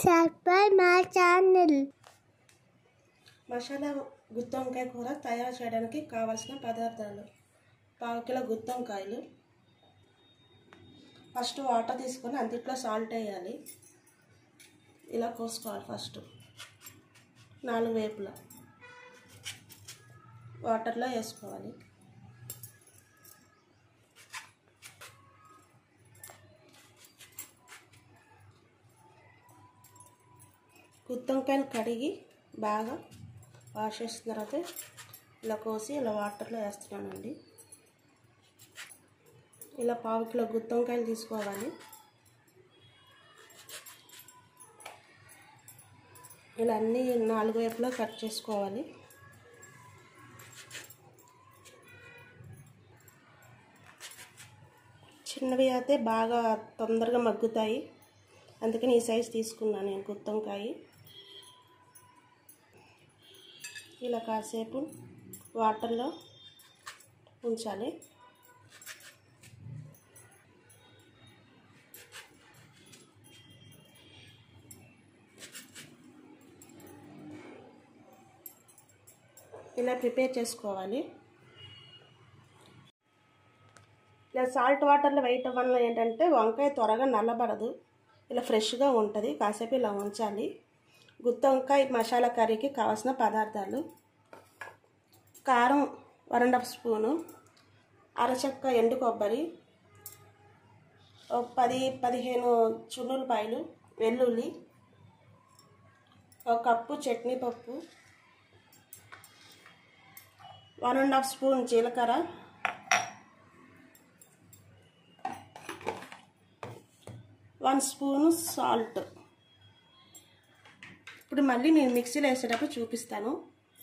subscribe my channel. Masala గుత్తి వంకాయ కూర తయారు చేయడానికి కావాల్సిన పదార్థాలు పావు కిలో గుత్తి వంకాయలు ఫస్ట్ వాటర్ తీసుకొని అందుట్లో సాల్ట్ వేయాలి ఇలా కోసుకోవాలి ఫస్ట్ నాలుగు వేపుల వాటర్లో వేసుకోవాలి గుత్తి వంకాయలు కడిగి బాగా వాష్ చేసిన తర్వాత ఇలా కోసి ఇలా వాటర్లో వేస్తున్నానండి ఇలా పావు కిలో గుత్తి వంకాయలు తీసుకోవాలి ఇలా అన్నీ నాలుగు వైపులా కట్ చేసుకోవాలి చిన్నవి అయితే బాగా తొందరగా మగ్గుతాయి అందుకని ఈ సైజ్ తీసుకున్నాను నేను గుత్తి వంకాయ ఇలా కాసేపు వాటర్లో ఉంచాలి ఇలా ప్రిపేర్ చేసుకోవాలి ఇలా సాల్ట్ వాటర్లో వేయటం వల్ల ఏంటంటే వంకాయ త్వరగా నల్లబడదు ఇలా ఫ్రెష్గా ఉంటుంది కాసేపు ఇలా ఉంచాలి గుత్తి వంకాయ మసాలా కర్రీకి కావాల్సిన పదార్థాలు కారం వన్ అండ్ హాఫ్ స్పూను అరచక్క ఎండు కొబ్బరి ఒక పది పదిహేను చున్నులపాయలు వెల్లుల్లి ఒక కప్పు చట్నీ పప్పు వన్ అండ్ హాఫ్ స్పూన్ జీలకర్ర వన్ స్పూను సాల్ట్ ఇప్పుడు మళ్ళీ నేను మిక్సీలో వేసేటప్పుడు చూపిస్తాను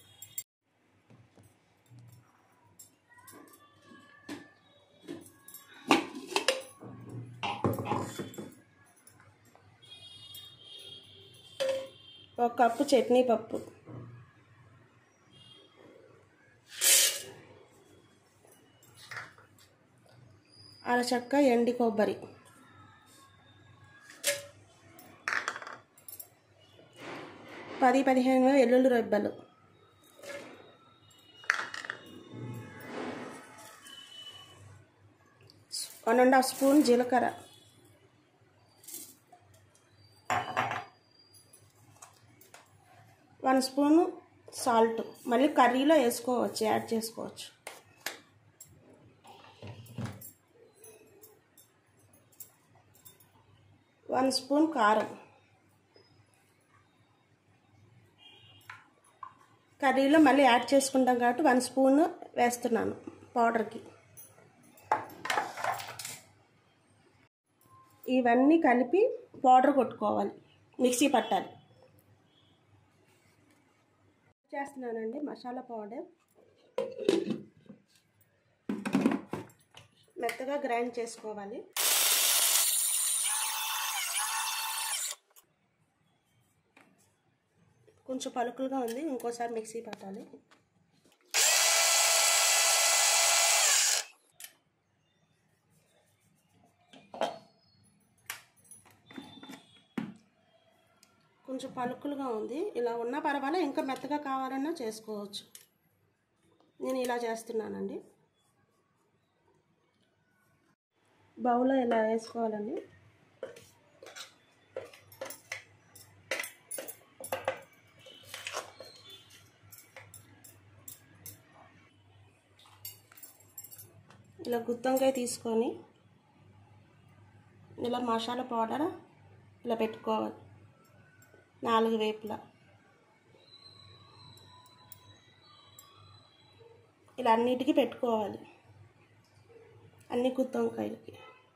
ఒక కప్పు చట్నీ పప్పు అరచక్క ఎండి కొబ్బరి పది పదిహేను ఎల్లుల్లి రెబ్బలు వన్ అండ్ హాఫ్ స్పూన్ జీలకర్ర వన్ స్పూన్ సాల్ట్ మళ్ళీ కర్రీలో వేసుకోవచ్చు యాడ్ చేసుకోవచ్చు వన్ స్పూన్ కారం కర్రీలో మళ్ళీ యాడ్ చేసుకుంటాం కాబట్టి వన్ స్పూన్ వేస్తున్నాను పౌడర్కి ఇవన్నీ కలిపి పౌడర్ కొట్టుకోవాలి మిక్సీ పట్టాలి చేస్తున్నానండి మసాలా పౌడర్ మెత్తగా గ్రైండ్ చేసుకోవాలి కొంచెం పలుకులుగా ఉంది ఇంకోసారి మిక్సీ పట్టాలి కొంచెం పలుకులుగా ఉంది ఇలా ఉన్నా పర్వాలే ఇంకా మెత్తగా కావాలన్నా చేసుకోవచ్చు నేను ఇలా చేస్తున్నానండి బౌల్లో ఇలా వేసుకోవాలండి ఇలా గుత్తంకాయ తీసుకొని ఇలా మసాలా పౌడర్ ఇలా పెట్టుకోవాలి నాలుగు వేపులా ఇలా అన్నిటికీ పెట్టుకోవాలి అన్ని గుత్తంకాయలకి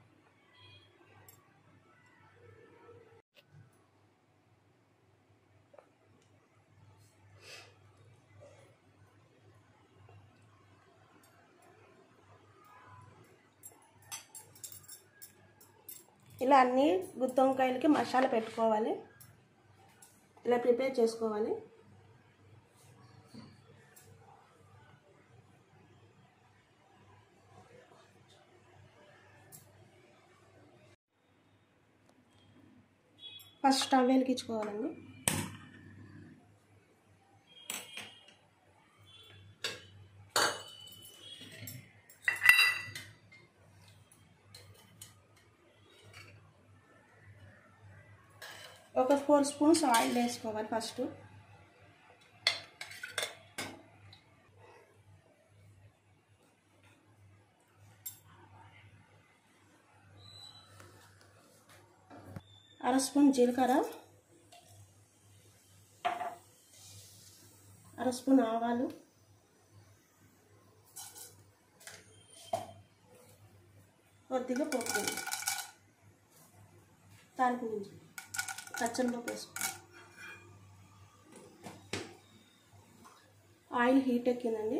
ఇలా అన్ని గుత్తి వంకాయలకి మసాలా పెట్టుకోవాలి ఇలా ప్రిపేర్ చేసుకోవాలి ఫస్ట్ స్టవ్ వెలిగించుకోవాలండి ఒక ఫోర్ స్పూన్స్ ఆయిల్ వేసుకోవాలి ఫస్ట్ అర స్పూన్ జీలకర్ర అర స్పూన్ ఆవాలు కొద్దిగా పప్పు తాలింపు గింజలు పచ్చనిపప్పు వేసుకో ఆయిల్ హీట్ ఎక్కిందండి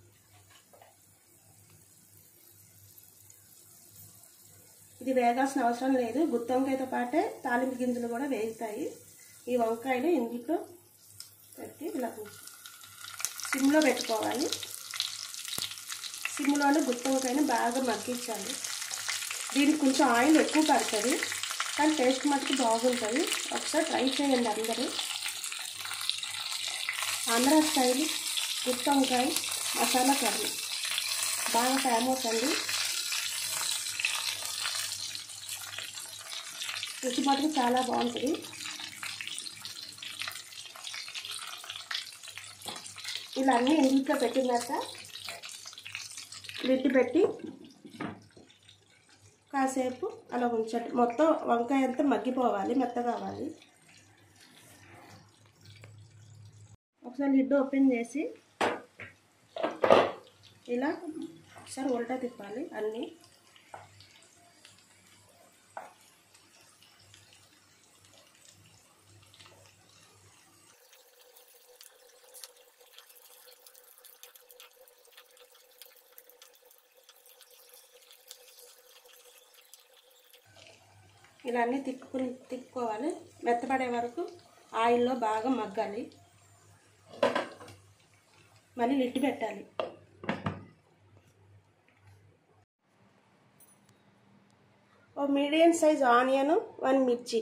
ఇది వేగాల్సిన అవసరం లేదు గుత్తి వంకాయతో పాటే తాలింపు గింజలు కూడా వేగుతాయి ఈ వంకాయలు ఇందులో పెట్టి ఇలా సిమ్లో పెట్టుకోవాలి సిమ్లోనే గుత్తి వంకాయని బాగా మగ్గించాలి దీనికి కొంచెం ఆయిల్ ఎక్కువ పడుతుంది కానీ టేస్ట్ మటుకు బాగుంటుంది ఒకసారి ట్రై చేయండి అందరూ ఆంధ్ర స్టైల్ గుత్తి వంకాయ మసాలా కర్రీ బాగా ఫేమస్ అండి రుచి మటుకు చాలా బాగుంటుంది ఇలా అన్నీ ఇంట్లో పెట్టినాక లిడ్ పెట్టి కాసేపు అలా ఉంచండి మొత్తం వంకాయ అంతా మగ్గిపోవాలి మెత్త కావాలి ఒకసారి లిడ్ ఓపెన్ చేసి ఇలా ఒకసారి ఉల్టా తిప్పాలి అన్నీ ఇలా అన్నీ తిప్పుకుని తిప్పుకోవాలి మెత్తపడే వరకు ఆయిల్లో బాగా మగ్గాలి మళ్ళీ లిడ్ పెట్టాలి ఓ మీడియం సైజ్ ఆనియన్ వన్ మిర్చి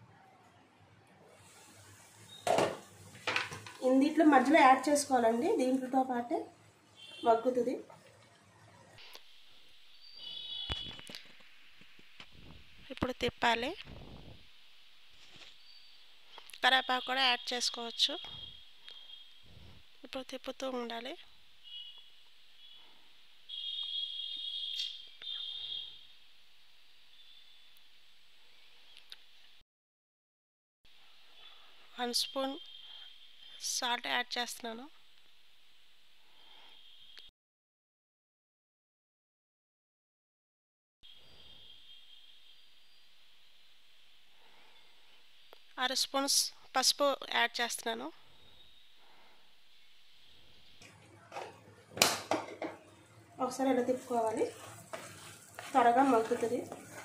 ఇందిట్లో మధ్యలో యాడ్ చేసుకోవాలండి దీంట్లో పాటే మగ్గుతుంది ఇప్పుడు తిప్పాలి కరేపాకు కూడా యాడ్ చేసుకోవచ్చు ఇప్పుడు తిప్పుతూ ఉండాలి వన్ స్పూన్ సాల్ట్ యాడ్ చేస్తున్నాను అర స్పూన్స్ పసుపు యాడ్ చేస్తున్నాను ఒకసారి ఇలా తిప్పుకోవాలి త్వరగా మగ్గుతుంది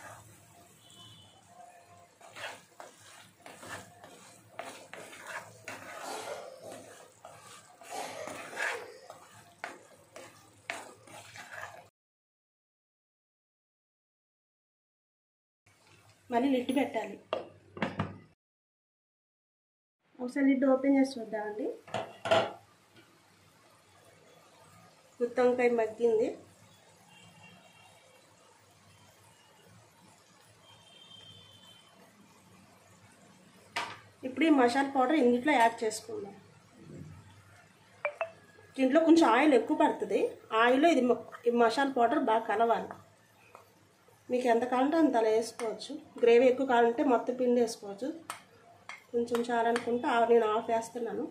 మళ్ళీ లిడ్ పెట్టాలి ఒకసారి లిడ్ ఓపెన్ చేసి చూద్దామండి గుత్తి వంకాయ మగ్గింది ఇప్పుడు ఈ మసాలా పౌడర్ ఇందులో యాడ్ చేసుకుందాం దీంట్లో కొంచెం ఆయిల్ ఎక్కువ పడుతుంది ఆయిల్ ఇది మ- ఈ మసాలా పౌడర్ బాగా కలవాలి మీకు ఎంత కావాలంటే అంత అలా వేసుకోవచ్చు గ్రేవీ ఎక్కువ కావాలంటే మొత్తం పిండి వేసుకోవచ్చు కొంచెం చాలనుకుంటే ఆ- నేను ఆఫ్ వేస్తున్నాను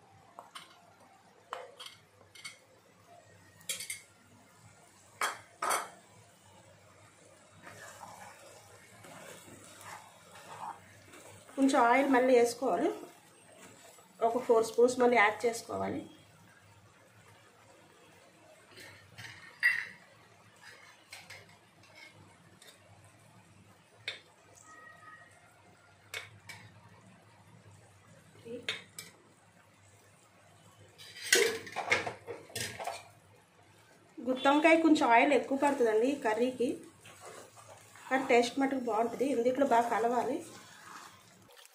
కొంచెం ఆయిల్ మళ్ళీ వేసుకోవాలి ఒక ఫోర్ స్పూన్స్ మళ్ళీ యాడ్ చేసుకోవాలి గుత్తొంకాయ కొంచెం ఆయిల్ ఎక్కువ పడుతుందండి ఈ కర్రీకి కానీ టేస్ట్ మటుకు బాగుంటుంది ఇందులో బాగా కలవాలి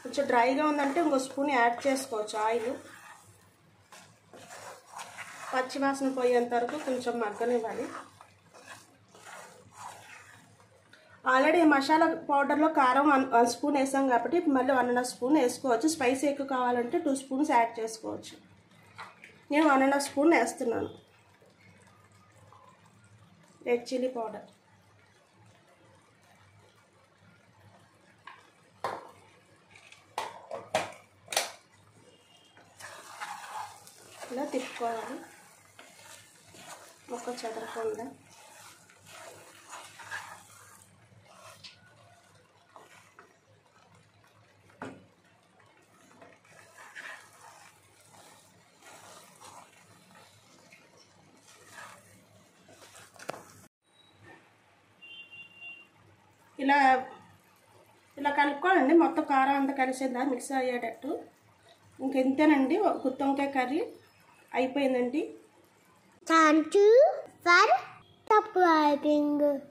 కొంచెం డ్రైగా ఉందంటే ఇంకో స్పూన్ యాడ్ చేసుకోవచ్చు ఆయిల్ పచ్చివాసన పోయేంత వరకు కొంచెం మగ్గనివ్వాలి ఆల్రెడీ మసాలా పౌడర్లో కారం వన్ వన్ స్పూన్ వేసాం కాబట్టి ఇప్పుడు మళ్ళీ వన్ అండ్ హాఫ్ స్పూన్ వేసుకోవచ్చు స్పైసీ ఎక్కువ కావాలంటే టూ స్పూన్స్ యాడ్ చేసుకోవచ్చు నేను వన్ అండ్ హాఫ్ స్పూన్ వేస్తున్నాను రెడ్ చిల్లీ పౌడర్ ఇలా తిప్పుకోవాలి మొక్క చెదరకుండా ఇలా ఇలా కలుపుకోవాలండి మొత్తం కారం అంతా కలిసేదా మిక్స్ అయ్యేటట్టు ఇంకెంతేనండి గుత్తి వంకాయ కర్రీ అయిపోయిందండి Thank you for subscribing.